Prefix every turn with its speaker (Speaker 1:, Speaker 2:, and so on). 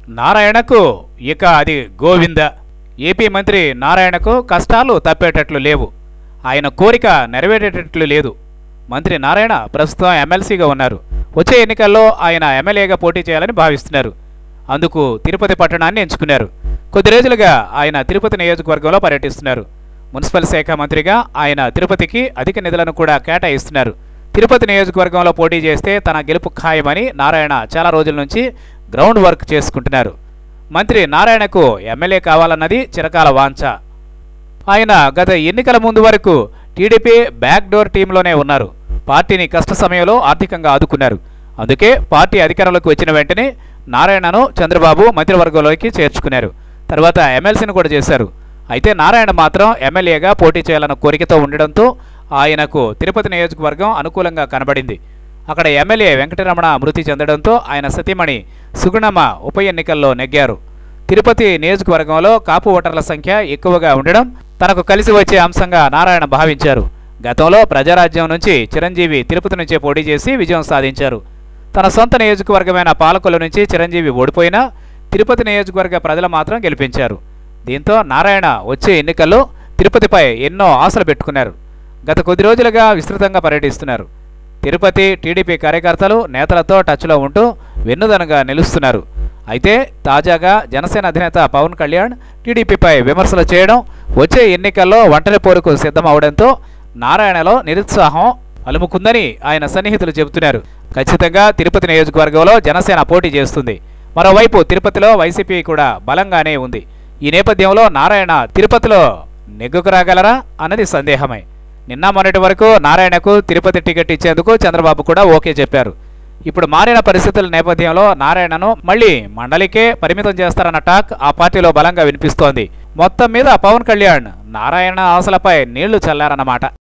Speaker 1: నారాయణకు ఇక అది గోవింద ఏపీ మంత్రి నారాయణకు కష్టాలు తప్పేటట్లు లేవు ఆయన కోరిక నెరవేరేటట్లు లేదు మంత్రి నారాయణ ప్రస్తుతం ఎమ్మెల్సీగా ఉన్నారు వచ్చే ఎన్నికల్లో ఆయన ఎమ్మెల్యేగా పోటీ చేయాలని భావిస్తున్నారు అందుకు తిరుపతి పట్టణాన్ని ఎంచుకున్నారు కొద్ది రోజులుగా ఆయన తిరుపతి నియోజకవర్గంలో పర్యటిస్తున్నారు మున్సిపల్ శాఖ మంత్రిగా ఆయన తిరుపతికి అధిక నిధులను కూడా కేటాయిస్తున్నారు తిరుపతి నియోజకవర్గంలో పోటీ చేస్తే తన గెలుపు ఖాయమని నారాయణ చాలా రోజుల నుంచి గ్రౌండ్ వర్క్ చేసుకుంటున్నారు మంత్రి నారాయణకు ఎమ్మెల్యే కావాలన్నది చిరకాల వాంఛ ఆయన గత ఎన్నికల ముందు వరకు టీడీపీ బ్యాక్ డోర్ టీంలోనే ఉన్నారు పార్టీని కష్ట సమయంలో ఆర్థికంగా ఆదుకున్నారు అందుకే పార్టీ అధికారంలోకి వచ్చిన వెంటనే నారాయణను చంద్రబాబు మంత్రివర్గంలోకి చేర్చుకున్నారు తర్వాత ఎమ్మెల్సీని కూడా చేశారు అయితే నారాయణ మాత్రం ఎమ్మెల్యేగా పోటీ చేయాలన్న కోరికతో ఉండడంతో ఆయనకు తిరుపతి నియోజకవర్గం అనుకూలంగా కనబడింది అక్కడ ఎమ్మెల్యే వెంకటరమణ మృతి చెందడంతో ఆయన సతీమణి సుగుణమ్మ ఉప ఎన్నికల్లో నెగ్గారు తిరుపతి నియోజకవర్గంలో కాపు ఓటర్ల సంఖ్య ఎక్కువగా ఉండడం తనకు కలిసి వచ్చే అంశంగా నారాయణ భావించారు గతంలో ప్రజారాజ్యం నుంచి చిరంజీవి తిరుపతి నుంచే పోటీ చేసి విజయం సాధించారు తన సొంత నియోజకవర్గమైన పాలకొల్లు నుంచి చిరంజీవి ఓడిపోయినా తిరుపతి నియోజకవర్గ ప్రజలు మాత్రం గెలిపించారు దీంతో నారాయణ వచ్చే ఎన్నికల్లో తిరుపతిపై ఎన్నో ఆశలు పెట్టుకున్నారు గత కొద్ది రోజులుగా విస్తృతంగా పర్యటిస్తున్నారు తిరుపతి టీడీపీ కార్యకర్తలు నేతలతో టచ్లో ఉంటూ వెన్నుదనగా నిలుస్తున్నారు అయితే తాజాగా జనసేన అధినేత పవన్ కళ్యాణ్ టీడీపీపై విమర్శలు చేయడం వచ్చే ఎన్నికల్లో ఒంటరి పోరుకు సిద్ధమవడంతో నారాయణలో నిరుత్సాహం అలుముకుందని ఆయన సన్నిహితులు చెబుతున్నారు ఖచ్చితంగా తిరుపతి నియోజకవర్గంలో జనసేన పోటీ చేస్తుంది మరోవైపు తిరుపతిలో వైసీపీ కూడా బలంగానే ఉంది ఈ నేపథ్యంలో నారాయణ తిరుపతిలో నెగ్గుకు రాగలరా అన్నది సందేహమే నిన్న మొన్నటి వరకు నారాయణకు తిరుపతి టికెట్ ఇచ్చేందుకు చంద్రబాబు కూడా ఓకే చెప్పారు ఇప్పుడు మారిన పరిస్థితుల నేపథ్యంలో నారాయణను మళ్ళీ మండలికే పరిమితం చేస్తారన్న టాక్ ఆ పార్టీలో బలంగా వినిపిస్తోంది మొత్తం మీద పవన్ కళ్యాణ్ నారాయణ ఆశలపై నీళ్లు చల్లారన్నమాట